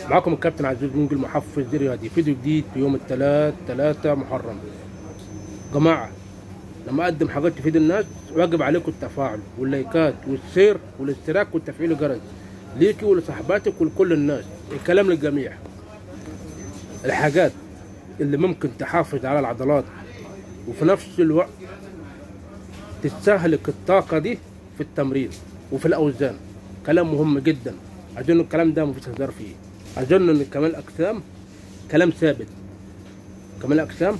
معاكم الكابتن عزيز منجي المحفز رياضي فيديو جديد في يوم الثلاث 3 محرم جماعة لما اقدم حاجات تفيد الناس واجب عليكم التفاعل واللايكات والشير والاشتراك والتفعيل الجرس ليكي ولصاحباتك ولكل الناس الكلام للجميع الحاجات اللي ممكن تحافظ على العضلات وفي نفس الوقت تستهلك الطاقة دي في التمرين وفي الأوزان كلام مهم جدا أظن الكلام ده مفيش هزار فيه أظن إن كمال الأجسام كلام ثابت كمال الأجسام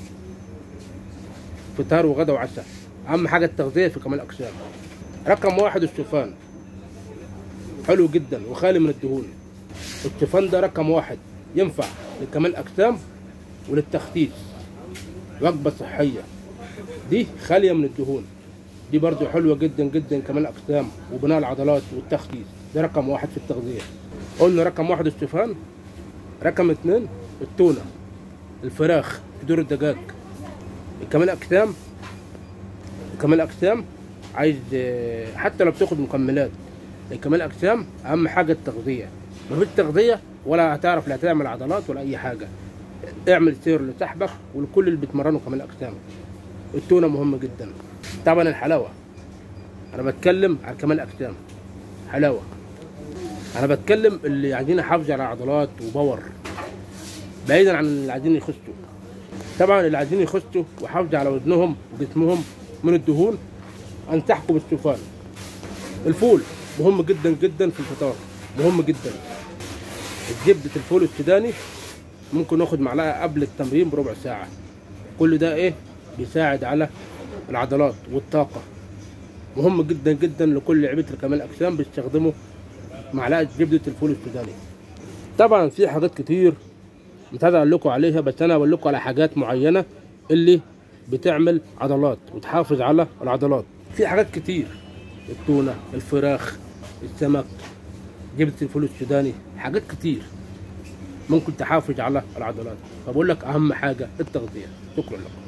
فطار وغدا وعشاء أهم حاجة التغذية في كمال الأجسام رقم واحد الشوفان حلو جدا وخالي من الدهون الشوفان ده رقم واحد ينفع لكمال الأجسام وللتخسيس وجبة صحية دي خالية من الدهون دي برضو حلوة جدا جدا كمال الأجسام وبناء العضلات والتخسيس ده رقم واحد في التغذية قلنا رقم واحد الشوفان رقم اتنين التونة الفراخ صدور الدجاج كمال أجسام كمال أجسام عايز آه، حتى لو بتاخد مكملات كمال أجسام أهم حاجة التغذية مفيش تغذية ولا هتعرف لا تعمل عضلات ولا أي حاجة اعمل سير لصاحبك ولكل اللي بيتمرنوا كمال أجسام التونة مهمة جدا طبعا الحلاوة أنا بتكلم عن كمال أجسام حلاوة أنا بتكلم اللي عايزين يحافظوا على عضلات وباور بعيدا عن اللي عايزين يخسوا طبعا اللي عايزين يخسوا ويحافظوا على وزنهم وجسمهم من الدهون أنصحكم بالشوفان الفول مهم جدا جدا في الفطار مهم جدا زبدة الفول السوداني ممكن ناخد معلقة قبل التمرين بربع ساعة كل ده ايه بيساعد على العضلات والطاقة مهم جدا جدا لكل لعيبة كمال الأجسام بيستخدموا معلقة زبدة الفول السوداني طبعا في حاجات كتير مش عايز اقول لكم عليها بس انا بقول لكم على حاجات معينة اللي بتعمل عضلات وتحافظ على العضلات في حاجات كتير التونة الفراخ السمك زبدة الفول السوداني حاجات كتير ممكن تحافظ على العضلات فبقول لك اهم حاجة التغذية شكرا لكم